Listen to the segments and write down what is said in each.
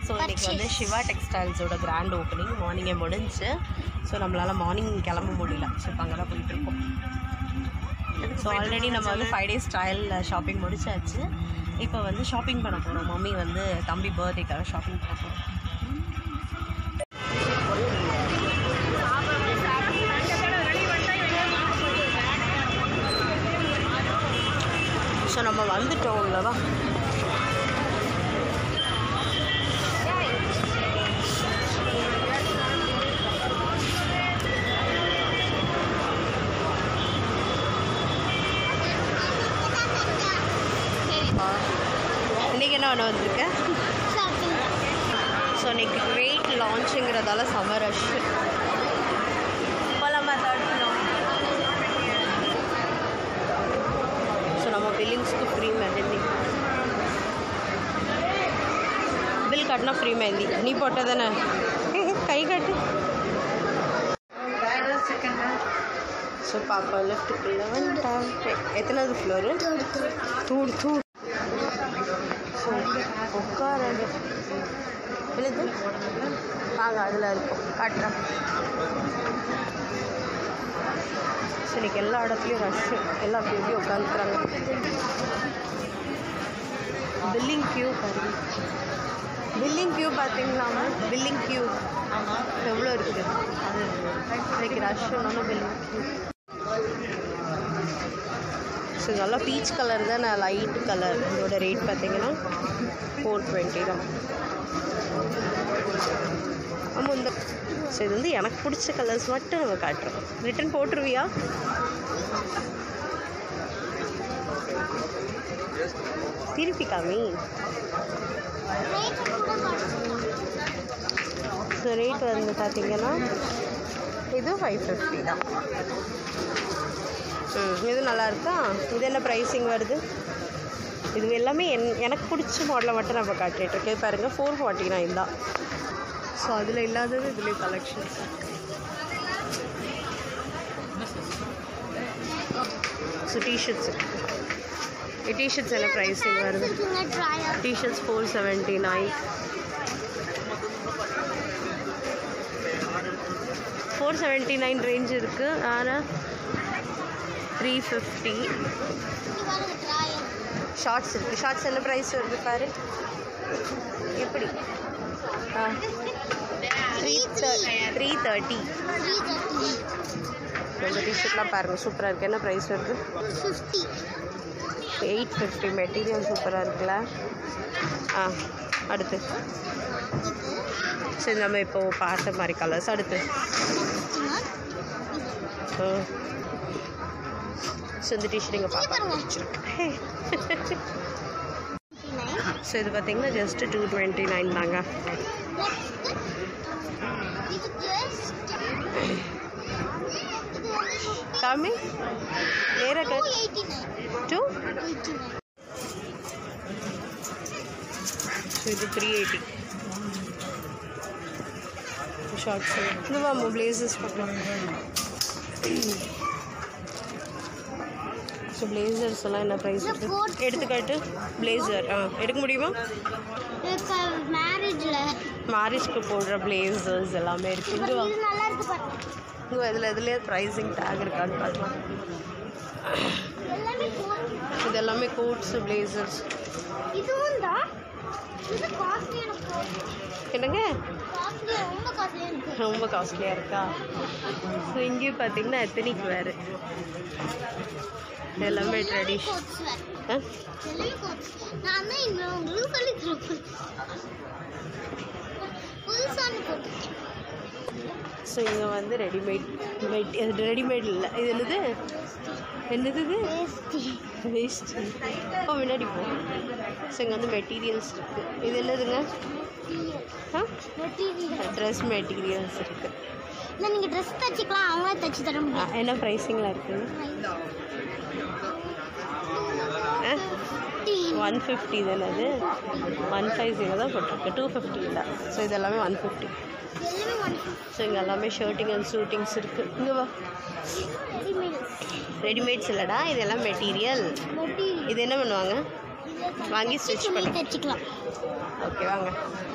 So இன்னைக்கு வந்து Siva டெக்ஸ்டைல்ஸோட grand opening மார்னிங்கே முடிஞ்சு ஸோ நம்மளால் மார்னிங் கிளம்ப முடியல ஸோ இப்போ அங்கே தான் போயிட்டுருக்கோம் ஸோ ஆல்ரெடி நம்ம வந்து ஃபைவ் டேஸ் ட்ரையலில் ஷாப்பிங் முடிச்சாச்சு இப்போ வந்து ஷாப்பிங் பண்ண போகிறோம் மம்மி வந்து தம்பி பர்த்டேக்காக ஷாப்பிங் பண்ண போகிறோம் ஸோ நம்ம வந்துட்டோம் உள்ளவா இன்னைக்கு என்ன பண்ண வந்திருக்க ஸோ இன்னைக்கு கிரேட் லான்ச்சுங்கிறதால சம்மர் ரஷ் போலாமா தேர்ட் ஸோ நம்ம பில்லிங்ஸ்க்கு ஃப்ரீ மெஹந்தி பில் கட்டினா ஃப்ரீ மெஹந்தி நீ போட்ட தானே கை கட்டு ஸோ பாப்பா லெஃப்ட்டுக்குள்ளே வந்துட்டான் எத்தனாவது ஃப்ளோரு தூடு தூடு ஸோ உட்காரங்க விழுது வாங்க அதில் இருக்கும் காட்டுறேன் ஸோ இன்னைக்கு எல்லா இடத்துலையும் ரஷ்ஷு எல்லாம் அப்படி எப்படி உட்காந்துக்கிறாங்க பில்லிங் கியூ பாருங்க பில்லிங் கியூ பார்த்தீங்களாமா பில்லிங் கியூ எவ்வளோ இருக்குது இன்னைக்கு ரஷ் ஒன்றும் பில்லிங் கியூ ஸோ நல்லா பீச் கலர் தான் நான் லைட் கலர் இதோட ரேட் பார்த்தீங்கன்னா ஃபோர் டுவெண்ட்டி தான் ஆமாம் இந்த ஸோ இது வந்து எனக்கு பிடிச்ச கலர்ஸ் மட்டும் நம்ம காட்டுறோம் ரிட்டன் போட்டுருவியா திருப்பி காமி ஸோ ரேட் வந்து பார்த்தீங்கன்னா இது ஃபைவ் ஃபிஃப்டி தான் ம் இது நல்லா இருக்கா இது என்ன ப்ரைஸிங் வருது இது எல்லாமே என் எனக்கு பிடிச்ச மாடலை மட்டும் நம்ம காட்டிட்டு இருக்கேன் பாருங்கள் ஃபோர் ஃபார்ட்டி நைன் தான் ஸோ அதில் இல்லாதது இதுலேயும் கலெக்ஷன்ஸ் ஸோ டிஷர்ட்ஸ் டிஷர்ட்ஸ் என்ன ப்ரைஸிங் வருது t-shirts four seventy nine four seventy nine range இருக்குது ஆனால் த்ரீ ஃபிஃப்டி ஷார்ட்ஸ் இருக்குது ஷார்ட்ஸ் என்ன ப்ரைஸ் வருது பாரு எப்படி ஆ த்ரீ த்ரீ தேர்ட்டி இந்த டிஷர்ட்லாம் பாருங்கள் சூப்பராக இருக்குது என்ன ப்ரைஸ் வருது எயிட் ஃபிஃப்டி மெட்டீரியல் சூப்பராக இருக்குல்ல ஆ அடுத்து சரி நம்ம இப்போ பார்த்த மாதிரி கலர்ஸ் அடுத்து ஸோ இந்த டிஷர்ட் இங்கே பார்க்க ஸோ இது பார்த்தீங்கன்னா ஜஸ்ட் டூ டுவெண்ட்டி நைன் தாங்க காமி நேராக டூ ஸோ இது த்ரீ எயிட்டி ஷார்ட்ஸ் இந்த வாமா பிளேசஸ் பார்க்கலாம் ஸோ பிளேசர்ஸ் எல்லாம் என்ன ப்ரைஸ் இருக்குது எடுத்துக்காட்டு பிளேசர் ஆ எடுக்க முடியுமா மேரேஜ்ல மேரேஜ்க்கு போடுற பிளேசர்ஸ் எல்லாமே இருக்குது இங்கே வா இது நல்லா இருக்கு பாரு இங்கே இதில் இதுலேயே ப்ரைஸிங் டேக் இருக்கான்னு பார்க்கலாம் எல்லாமே கோட் இது எல்லாமே கோட்ஸு பிளேசர்ஸ் இதுவும் தான் இது காஸ்ட்லியான கோட் என்னங்க காஸ்ட்லியா ரொம்ப காஸ்ட்லியா இருக்கு ரொம்ப காஸ்ட்லியாக இருக்கா ஸோ இங்கேயும் பார்த்தீங்கன்னா எத்தனைக்கு வேறு எல்லாமே ட்ரெடிஷன் கோட்ஸ் வேற ஆ எல்லாமே கோட்ஸ் நான் தான் இன்னும் உங்களுக்கு சொல்லி தரேன் புதுசான கோட் ஸோ இங்கே வந்து ரெடிமேட் ரெடிமேட் இல்லை இது என்னது என்னது இது வேஸ்ட் ஓ முன்னாடி போ ஸோ இங்கே வந்து மெட்டீரியல்ஸ் இருக்குது இது என்னதுங்க ஆ மெட்டீரியல் ட்ரெஸ் மெட்டீரியல்ஸ் இருக்குது இல்லை நீங்கள் ட்ரெஸ் தைச்சிக்கலாம் அவங்களே தைச்சி தர முடியும் என்ன ப்ரைஸிங்கில் இருக்குங்க ஒன் ஃபிஃப்டி தானே அது ஒன் ஃபைவ் ஜீரோ தான் போட்டிருக்கு டூ ஃபிஃப்டி இல்லை ஸோ இது எல்லாமே ஒன் ஃபிஃப்டி எல்லாமே ஒன் ஸோ இங்கே எல்லாமே ஷர்ட்டிங் அண்ட் ஷூட்டிங்ஸ் இருக்குது இங்கே வா ரெடிமேட் ரெடிமேட்ஸ் இல்லைடா இதெல்லாம் மெட்டீரியல் மெட்டீரியல் இது என்ன பண்ணுவாங்க இதை வாங்கி ஸ்டிச் சொல்லி பண்ணி தைச்சிக்கலாம் ஓகே வாங்க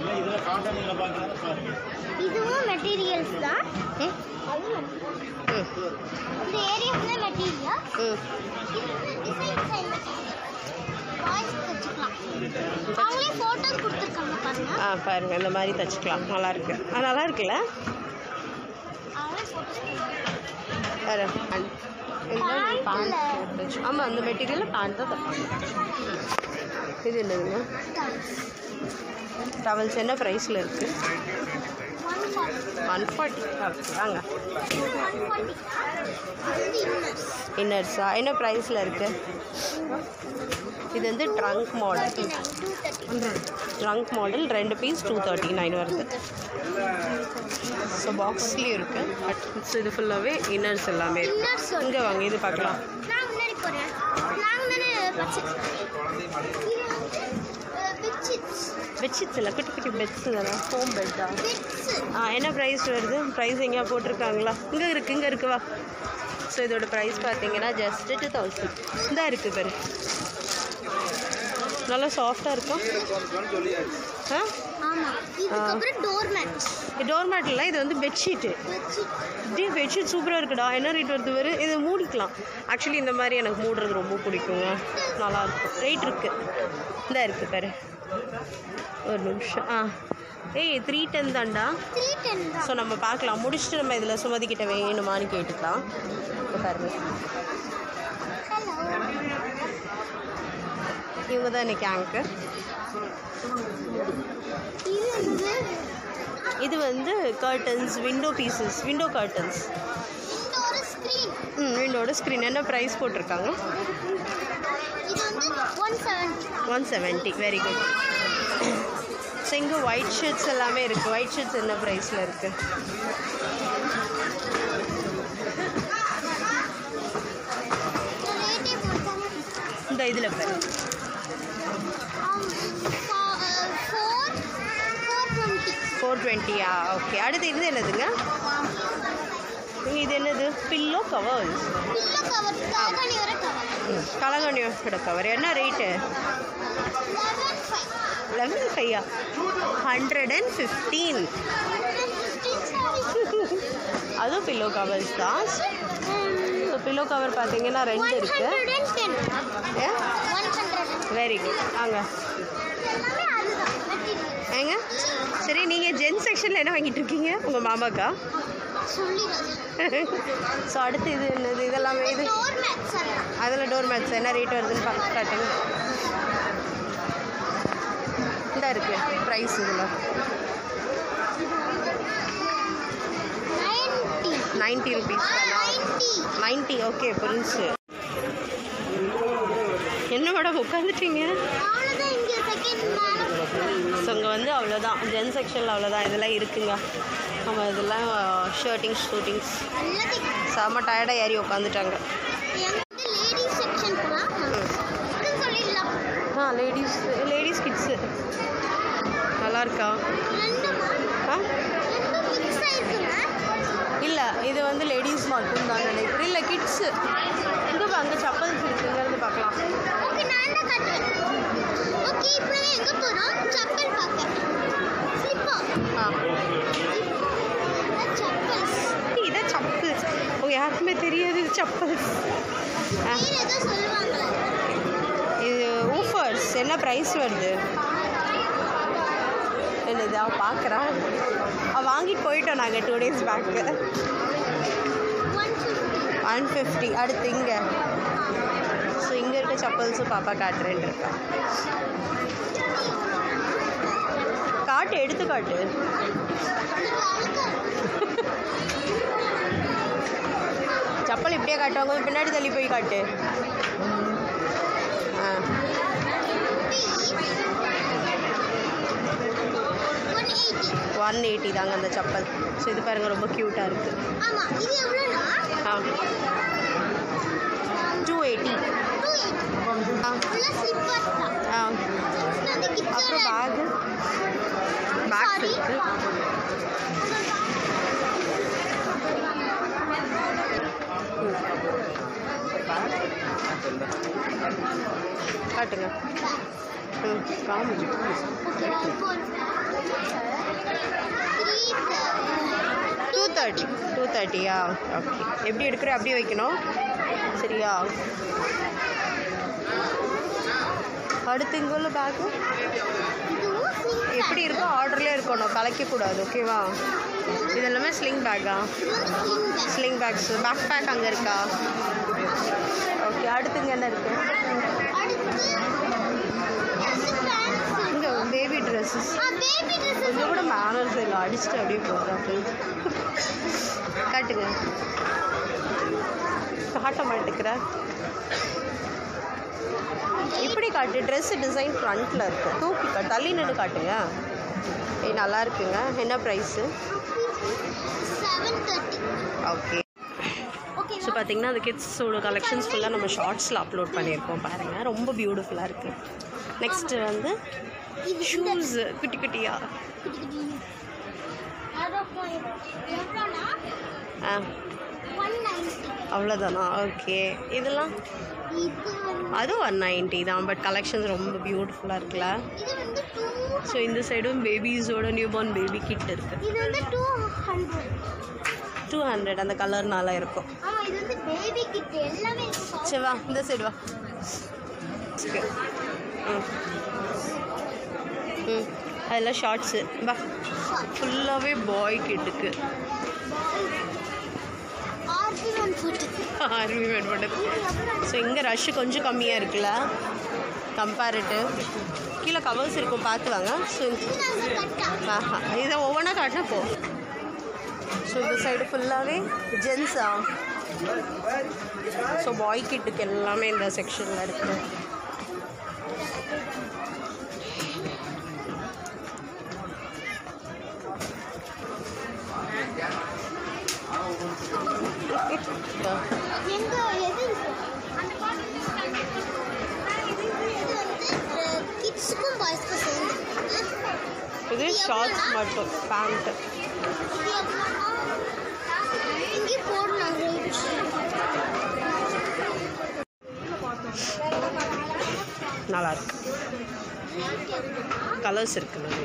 இதுவும் மெட்டீரியல்ஸ் தான் ம் அதுவும் ம் இந்த ஏரியா ஃபுல்லாக மெட்டீரியல் ம் டிசைன் வாய்ஸ் தைச்சிக்கலாம் அவங்களே ஃபோட்டோஸ் கொடுத்துருக்காங்க பாருங்க ஆ பாருங்க இந்த மாதிரி தச்சுக்கலாம் நல்லா இருக்கு ஆ நல்லா இருக்குல்ல அவங்களே ஃபோட்டோஸ் வேறு Pant இல்ல. பேண்ட் ஆமாம் அந்த மெட்டீரியலில் பேண்ட் தான் தைப்பாங்க இது என்னதுங்க டவல்ஸ் என்ன ப்ரைஸில் இருக்குது one forty one forty okay வாங்க ஒன் ஃபார்ட்டி அது இன்னர்ஸ் இன்னர்ஸா என்ன ப்ரைஸில் இருக்குது இது வந்து trunk model two thirty trunk model ரெண்டு பீஸ் டூ தேர்ட்டி நைன் வருது ஸோ பாக்ஸ்லேயும் இருக்குது பட் இது ஃபுல்லாகவே இன்னர்ஸ் எல்லாமே இருக்கு இன்னர்ஸ் இங்கே வாங்க இது பார்க்கலாம் நான் முன்னாடி போகிறேன் நான் முன்னாடி பர்ச்சேஸ் பெட்ஷீட்ஸ் பெட்ஷீட்ஸ் இல்லை குட்டி குட்டி பெட்ஸ் தானே ஹோம் பெட்டா பெட்ஸ் ஆ என்ன ப்ரைஸ் வருது ப்ரைஸ் எங்கேயா போட்டிருக்காங்களா இங்கே இருக்குது இங்கே இருக்கு வா ஸோ இதோட ப்ரைஸ் பார்த்தீங்கன்னா ஜஸ்ட் டூ தௌசண்ட் இந்தா இருக்குது பாரு நல்லா சாஃப்டாக இருக்கும் ஆ ஆமாம் இதுக்கப்புறம் டோர் மேட்ஸ் டோர் மேட் இல்லை இது வந்து பெட்ஷீட்டு பெட்ஷீட் இப்படியே பெட்ஷீட் சூப்பராக இருக்குடா என்ன ரேட் வருது வரு இதை மூடிக்கலாம் ஆக்சுவலி இந்த மாதிரி எனக்கு மூடுறது ரொம்ப பிடிக்குங்க நல்லா இருக்கும் ரேட் இருக்குது இந்த இருக்குது பாரு ஒரு நிமிஷம் ஆ ஏய் த்ரீ டென் தான்டா த்ரீ டென் தான் ஸோ நம்ம பார்க்கலாம் முடிச்சுட்டு நம்ம இதில் சுமதிக்கிட்ட வேணுமான்னு கேட்டுக்கலாம் இப்போ பாருங்க ஹலோ இவங்க தான் இன்னைக்கு ஆங்கர் இது என்னது இது வந்து curtains window pieces window curtains இந்த ஒரு ஸ்க்ரீன் ம் விண்டோட ஸ்க்ரீன் என்ன ப்ரைஸ் போட்டிருக்காங்க இது வந்து one seventy one seventy very good so இங்கே ஒயிட் ஷர்ட்ஸ் எல்லாமே இருக்குது ஒயிட் ஷர்ட்ஸ் என்ன ப்ரைஸில் இருக்குது ரேட்டே போட்டாங்க இந்த இதில் பாரு ஃபோர் ஃபோர் டுவெண்ட்டி ஃபோர் டுவெண்ட்டியா ஓகே அடுத்து இது என்னதுங்க இங்க இது என்னது பில்லோ கவர்ஸ் பில்லோ கவர் காகனி வர கவர் கலங்கனியோட கவர் என்ன ரேட்டு லெவன் ஃபைவ் லெவன் ஃபையா ஹண்ட்ரட் அண்ட் ஃபிஃப்டீன் அதுவும் பில்லோ கவர்ஸ் தான் ஸோ பில்லோ கவர் பார்த்தீங்கன்னா ரெண்டு ஒன் இருக்குது hundred and ten one hundred very good வாங்க எல்லாமே அதுதான் மெட்டீரியல் ஏங்க சரி நீங்கள் ஜென் செக்ஷனில் என்ன வாங்கிட்டு இருக்கீங்க உங்கள் மாமாக்கா சொல்லிடுறது ஸோ அடுத்து இது என்னது இதெல்லாமே இது டோர் மேட்ஸ் எல்லாம் அதில் டோர் மேட்ஸ் என்ன ரேட் வருதுன்னு பார்த்து காட்டுங்க இந்த இருக்கு ப்ரைஸ் இதில் ninety ninety rupees ninety ninety okay புரிஞ்சு என்ன மேடம் உட்காந்துட்டீங்க அவ்வளோதான் இங்கே செகண்ட் மேலே ஸோ இங்கே வந்து அவ்வளோதான் ஜென் செக்ஷனில் அவ்வளோதான் இதெல்லாம் இருக்குங்க நம்ம இதெல்லாம் ஷர்ட்டிங்ஸ் ஷூட்டிங்ஸ் எல்லாத்தையும் செம்ம டயர்டாக ஏறி உட்காந்துட்டாங்க எங்க வந்து லேடிஸ் செக்ஷன் போகலாம் அப்படின்னு சொல்லிடலாம் ஆ லேடிஸ் லேடிஸ் கிட்ஸு நல்லா இருக்கா ரெண்டுமா ஆ ரெண்டும் மிக்ஸ் ஆயிருக்குங்க இல்லை இது வந்து லேடிஸ் மட்டும் தான் நினைக்கிறேன் இல்லை கிட்ஸு இங்கே அங்கே சப்பல்ஸ் இருக்கு இங்கேருந்து பார்க்கலாம் ஓகே நான் தான் கட்டுறேன் ஓகே இப்போ எங்கே போகிறோம் செப்பல் பார்க்க ஸ்லிப்பா ஆ செப்பல்ஸ் இதான் சப்பல்ஸ் உங்க யாருக்குமே தெரியாது இது சப்பல்ஸ் ஆ பேர் ஏதோ சொல்லுவாங்களே இது ஊஃபர்ஸ் என்ன ப்ரைஸ் வருது என்னது அவள் பார்க்குறா அவள் வாங்கிட்டு போயிட்டோம் நாங்கள் two days back one fifty one fifty அடுத்து இங்கே ஸோ இங்கே இருக்க சப்பல்ஸும் பாப்பா காட்டுறேன்னு இருக்கா காட்டு எடுத்து காட்டு சப்பல் இப்படியே காட்டுவாங்க பின்னாடி தள்ளி போய் காட்டு ஆ ஒன் எயிட்டி ஒன் எயிட்டி தாங்க அந்த சப்பல் ஸோ இது பாருங்க ரொம்ப க்யூட்டாக இருக்குது ஆமாம் இது எவ்வளோனா ஆ டூ எயிட்டி டூ எயிட்டி ஆ ஃபுல்லாக ஸ்லிப்பர் தான் ஆ Next வந்து அப்புறம் கிட்ஸோட பேகு பேக்ஸ் Sorry. இருக்குது காட்டுங்க ம் காமி ஓகே இப்போ த்ரீ டூ தேர்ட்டி டூ தேர்ட்டியா ஓகே எப்படி எடுக்கிற அப்படியே வைக்கணும் சரியா அடுத்து இங்கே உள்ள பேக்கு இதுவும் ஸ்லிங் எப்படி இருக்கோ ஆர்டர்லேயே இருக்கணும் கலைக்கக்கூடாது ஓகேவா இது எல்லாமே ஸ்லிங் பேக்கா இது வந்து sling bag sling bags bag bag அங்கே இருக்கா ஓகே அடுத்துங்க என்ன இருக்கு அடுத்து இது ஃபேன்சி இங்கே பேபி ட்ரெஸ்ஸஸ் ஆ பேபி ட்ரெஸ் கொஞ்சம் கூட மேனர்ஸ் இல்லை அடிச்சுட்டு அப்படியே போகிறாங்க காட்டுங்க காட்ட மாட்டேங்கிற இப்படி காட்டு ட்ரெஸ் டிசைன் ஃப்ரண்ட்டில் இருக்கு தூக்கி காட்டு தள்ளி நின்று காட்டுங்க ஏய் நல்லா இருக்குங்க என்ன price seven thirty okay okay so பார்த்தீங்கன்னா அந்த கிட்ஸோட கலெக்ஷன்ஸ் ஃபுல்லாக நம்ம ஷார்ட்ஸில் அப்லோட் பண்ணியிருக்கோம் பாருங்கள் ரொம்ப பியூட்டிஃபுல்லாக இருக்குது நெக்ஸ்ட்டு வந்து இது ஷூஸ் குட்டி குட்டியா எவ்வளோனா ஆ ஒன் நைன்டி அவ்வளோதானா ஓகே இதெல்லாம் இது வந்து அது ஒன் நைன்ட்டி தான் பட் கலெக்ஷன்ஸ் ரொம்ப பியூட்டிஃபுல்லாக இருக்குல்ல இது வந்து டூ ஸோ இந்த சைடும் பேபிஸோட நியூ பார்ன் பேபி கிட் இருக்குது இது வந்து டூ ஹண்ட்ரட் டூ ஹண்ட்ரட் அந்த கலர்னால இருக்கும் ஆமாம் இது வந்து பேபி கிட் எல்லாமே இருக்கு சரி வா இந்த சைடு வா சரி. ம் ம் அதெல்லாம் ஷார்ட்ஸு வா ஃபுல்லாகவே பாய் கிட்டுக்கு ஆர்பி ஒன் போட்டு ஆர்மி மேட் பண்ணது ஸோ இங்கே ரஷ்ஷு கொஞ்சம் கம்மியாக இருக்குல்ல கம்பேரிட்டிவ் கீழே கவர்ஸ் இருக்கும் பார்த்து வாங்க ஸோ இது நாங்கள் கட்டா ஆஹா இதை ஒவ்வொன்றா காட்டினா போ ஸோ இந்த சைடு ஃபுல்லாகவே ஜென்ஸா ஸோ பாய் கிட்டுக்கு எல்லாமே இந்த செக்ஷனில் இருக்குது எங்க எது அந்த பாட்டு இது வந்து கிட்ஸுக்கும் பாய்ஸ்க்கும் சேர்ந்து இது ஷார்ட்ஸ் மட்டும் பேண்ட்டு இது எவ்வளோனா இங்கே போடலாம் ரேட் நல்லா இருக்கு கலர்ஸ் இருக்கு நிறைய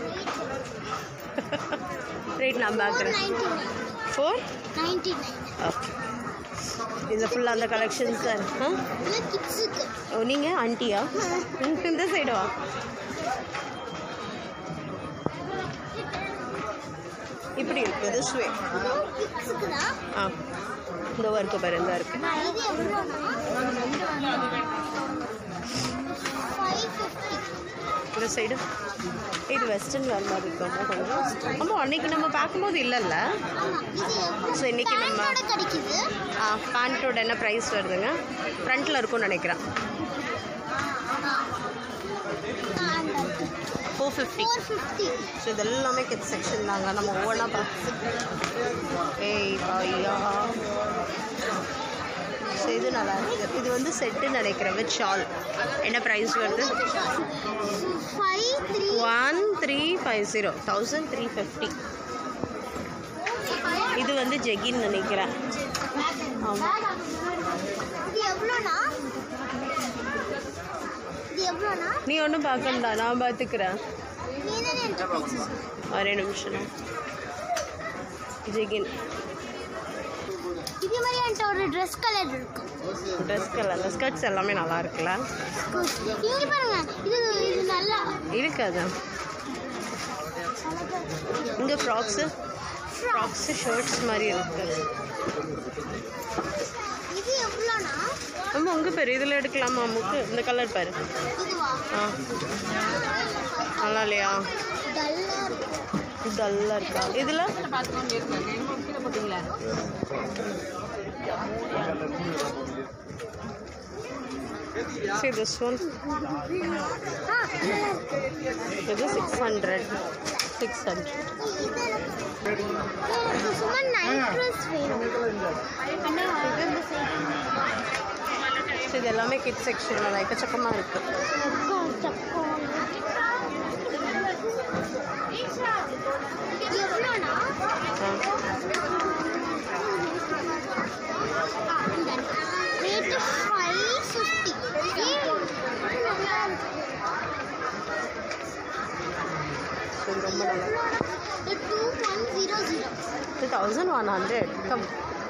ரேட் நான் பார்க்குறேன் ninety nine four ninety nine okay இது ஃபுல்லாக அந்த கலெக்ஷன்ஸ் தான் இருக்கு ஆ? இல்லை கிட்ஸுக்கு ஓ நீங்கள் ஆண்டியா இந்த சைடு வா இப்படி இருக்கு this way இதுவும் கிட்ஸுக்கு தான் ஆ இந்த ஒர்க்கு பாரு இந்த இருக்கு இது எவ்வளோனா ஃபைவ் ஃபிஃப்டி இந்த சைடு இது வெஸ்டர்ன் வேர் மாதிரி இருக்கும் கொஞ்சம் ஆமாம் அன்னைக்கு நம்ம பார்க்கும்போது இல்லைல்ல ஆமாம் இது So, இன்னைக்கு நம்ம- பேண்டோட கிடைக்குது ஆ பேண்ட்டோட என்ன ப்ரைஸ் வருதுங்க ஃப்ரண்ட்டில் இருக்கும்னு நினைக்கிறேன் four fifty four fifty so இது எல்லாமே கிட் செக்ஷன் தாங்க நம்ம ஒவ்வொன்றா பார்த்து ஏய் ஐயா ஸோ இது நல்லா இருக்கு இது வந்து செட்டு நினைக்கிறேன் வித் ஷால் என்ன ப்ரைஸ் வருது five three one three five zero thousand three fifty இது வந்து ஜெகின் நினைக்கிறேன் ஆமாம் இது எவ்வளோனா இது எவ்வளோனா நீ ஒன்றும் பார்க்கண்டா நான் பார்த்துக்கிறேன் நீ தானே என்கிட்ட பேசு ஒரே நிமிஷம் ஜெகின் இதே மாதிரி என்கிட்ட ஒரு ட்ரெஸ் கலர் இருக்கும் ட்ரெஸ் கலர் ஸ்கர்ட்ஸ் எல்லாமே நல்லா இருக்குல்ல இங்கே பாருங்க இது இது நல்லா இருக்காது இங்கே ஃப்ராக்ஸு ஃப்ராக்ஸு ஷர்ட்ஸ் மாதிரி இருக்கு இது எவ்வளோனா ஆமாம் உங்கள் பேர் இதில் எடுக்கலாமா அம்முக்கு இந்த கலர் பாரு இதுவா ஆ நல்லா இல்லையா டல்லாக இருக்கும் டல்லாக இருக்கா இதில் See this one. ஆ நல்லா இருக்கு இது சிக்ஸ் ஹண்ட்ரட் சிக்ஸ் ஹண்ட்ரட் எனக்கு சும்மா நைட் ட்ரெஸ் வேணும் அண்ணா இது இந்த ஸோ இது எல்லாமே கிட் செக்ஷனில் எக்கச்சக்கமாக இருக்குது இது எவ்வளோனா ரேட்டு ஃபைவ் ஃபிஃப்டி நல்லா இருக்கு ரொம்ப நல்லா two one zero zero two thousand one hundred come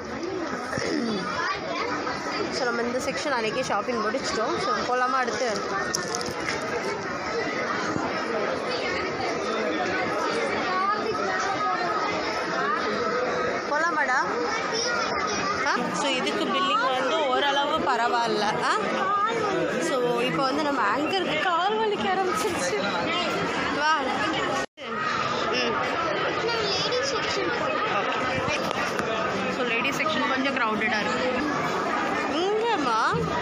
so நம்ம இந்த செக்ஷன் அன்றைக்கே ஷாப்பிங் முடிச்சிட்டோம் ஸோ போகலாமா அடுத்து போகலாமாடா ஆ ஸோ இதுக்கு பில்லிங் வந்து ஓரளவு பரவாயில்ல ஆ ஸோ இப்போ வந்து நம்ம ஆங்கருக்கு கால் வலிக்க ஆரம்பிச்சிருச்சு வா ம் நான் லேடிஸ் செக்ஷன் போகிறேன் ஸோ லேடிஸ் செக்ஷன் கொஞ்சம் க்ரௌடடாக இருக்கு இங்கேம்மா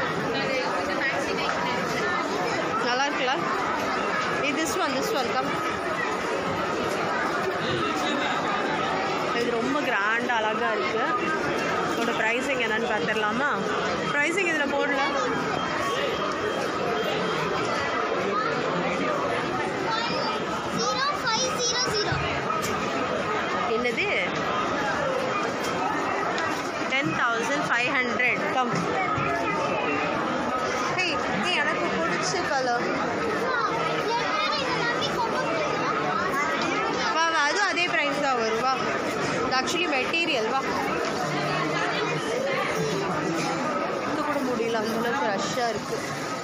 நல்லா இருக்குல்ல இது this one this one come இது ரொம்ப கிராண்ட் அழகாக இருக்குது இதோட ப்ரைஸிங் என்னன்னு பார்த்துடலாமா ப்ரைஸிங் இதில் போடல ஜீரோ ஃபைவ் ஜீரோ ஜீரோ என்னது ten thousand five hundred come hey நீ எனக்கு பிடிச்ச கலர் வா வா அதுவும் அதே ப்ரைஸ் தான் வரும் வா இது ஆக்சுவலி மெட்டீரியல் வா இது கூட முடியல அந்த அளவுக்கு ரஷ்ஷாக இருக்குது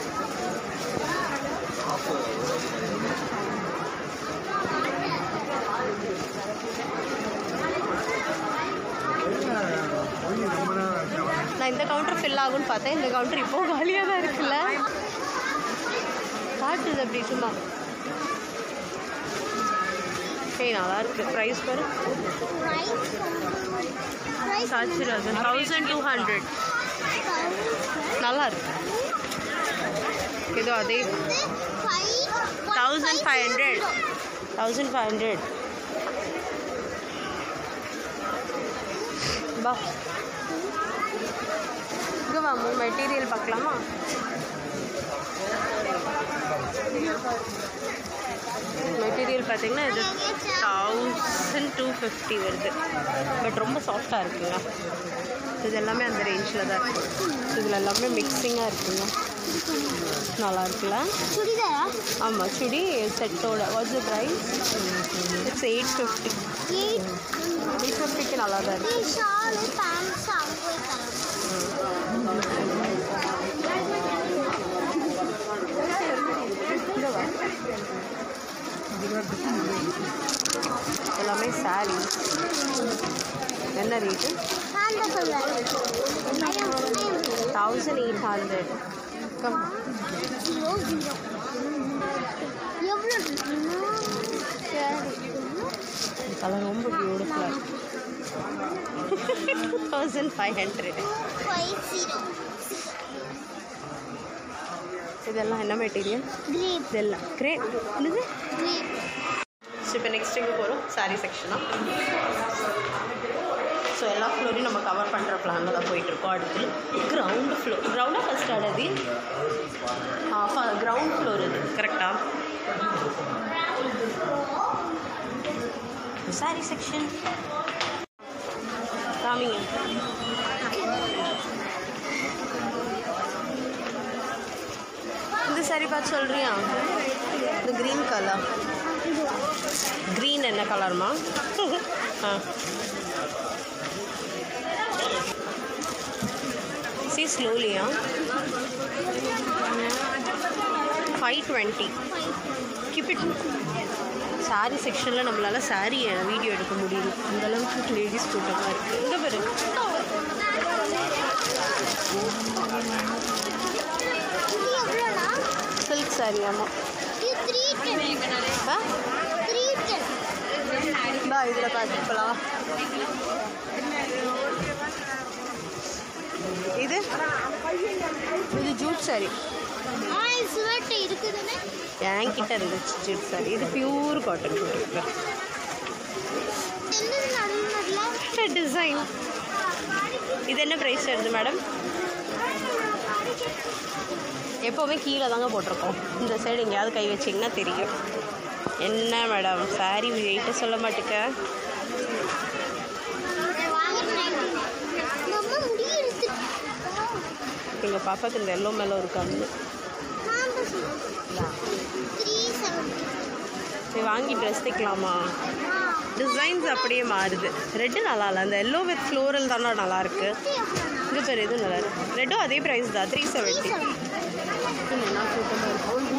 நான் இந்த கவுண்டர் ஃபில் ஆகும்னு பார்த்தேன் இந்த கவுண்டர் இப்போ காலியாக தான் இருக்குல்ல காட்டுது அப்படி சும்மா ஏய் நல்லா இருக்கு ப்ரைஸ் பாரு சாச்சிராது தௌசண்ட் டூ ஹண்ட்ரட் நல்லா இருக்கு இது அதே thousand five hundred thousand five hundred பா இங்கே வா மெட்டீரியல் பார்க்கலாமா மெட்டீரியல் பார்த்தீங்கன்னா இது தௌசண்ட் டூ ஃபிஃப்டி வருது பட் ரொம்ப சாஃப்டாக இருக்குங்க இது எல்லாமே அந்த ரேஞ்சில் தான் இருக்குது இதில் எல்லாமே மிக்சிங்காக இருக்குங்க நல்லா இருக்குல்ல சுடிதாரா ஆமாம் சுடி செட்டோட what's price it's eight fifty eight eight ஃபிஃப்டிக்கு நல்லா தான் இருக்குது ஷாலு பேண்ட்ஸ் அவங்க தரோம் இங்க வா. எல்லாமே சாரி என்ன ரேட்டு ஹேண்ட் சொல்கிறேன் thousand eight hundred come zero zero எவ்வளோ கலர் ரொம்ப பியூட்டிஃபுல்லாக two thousand five hundred five zero இதெல்லாம் என்ன மெட்டீரியல் கிரேப் இதெல்லாம் கிரே என்னது கிரேப் ஸோ இப்போ நெக்ஸ்ட் எங்கே போகிறோம் சாரீ செக்ஷனாக ஸோ எல்லா ஃப்ளோரையும் நம்ம கவர் பண்ணுற பிளானில் தான் போயிட்டுருக்கோம் அடுத்து கிரவுண்ட் ஃப்ளோர் கிரவுண்டாக ஃபஸ்ட் ஆடுது கிரவுண்ட் ஃப்ளோர் இது கரெக்டாக சாரி செக்ஷன் காமிங்க இந்த சாரி பார்த்து சொல்கிறியா இந்த க்ரீன் கலர் க்ரீன் என்ன கலர்மா ஆ சி ஸ்லோலியா five twenty keep it sari செக்ஷனில் நம்மளால் சாரி வீடியோ எடுக்க முடியல அந்த அளவுக்கு லேடிஸ் கூட்டமாக இருக்குது இங்கே பாரு இது எவ்வளோண்ணா சில்க் சாரி ஆமாம் இது த்ரீ டென் ஆ த்ரீ டென் இந்தா இதில் காட்டிக்கலாம் இது இது ஜூட் சாரி ஆ இது சுவர்ட்டு இருக்குதுன்னு என்கிட்ட இருந்துச்சு ஜூட் சாரி இது பியூர் காட்டன் போட்டுருக்கேன் என்னது நடுவில் டிசைன் இது என்ன ப்ரைஸ் வருது மேடம் எப்போவுமே கீழே தாங்க போட்டிருக்கோம் இந்த சைடு எங்கேயாவது கை வச்சிங்கன்னா தெரியும் என்ன மேடம் சாரி வெயிட்ட சொல்ல மாட்டுக்க நம்ம முடி எடுத்து எங்கள் பாப்பாக்கு இந்த எல்லோ மேலே இருக்காங்க த்ரீ செவன்ட்டி சரி வாங்கி ட்ரெஸ் தைக்கலாமா டிசைன்ஸ் அப்படியே மாறுது ரெட்டு நல்லா இல்லை அந்த எல்லோ வித் ஃப்ளோரல் தானே நல்லா இருக்கு இங்கே பேர் எதுவும் நல்லா இருக்கு ரெட்டும் அதே ப்ரைஸ் தான் த்ரீ செவன்ட்டி என்ன கூட்டமாக இருக்கும்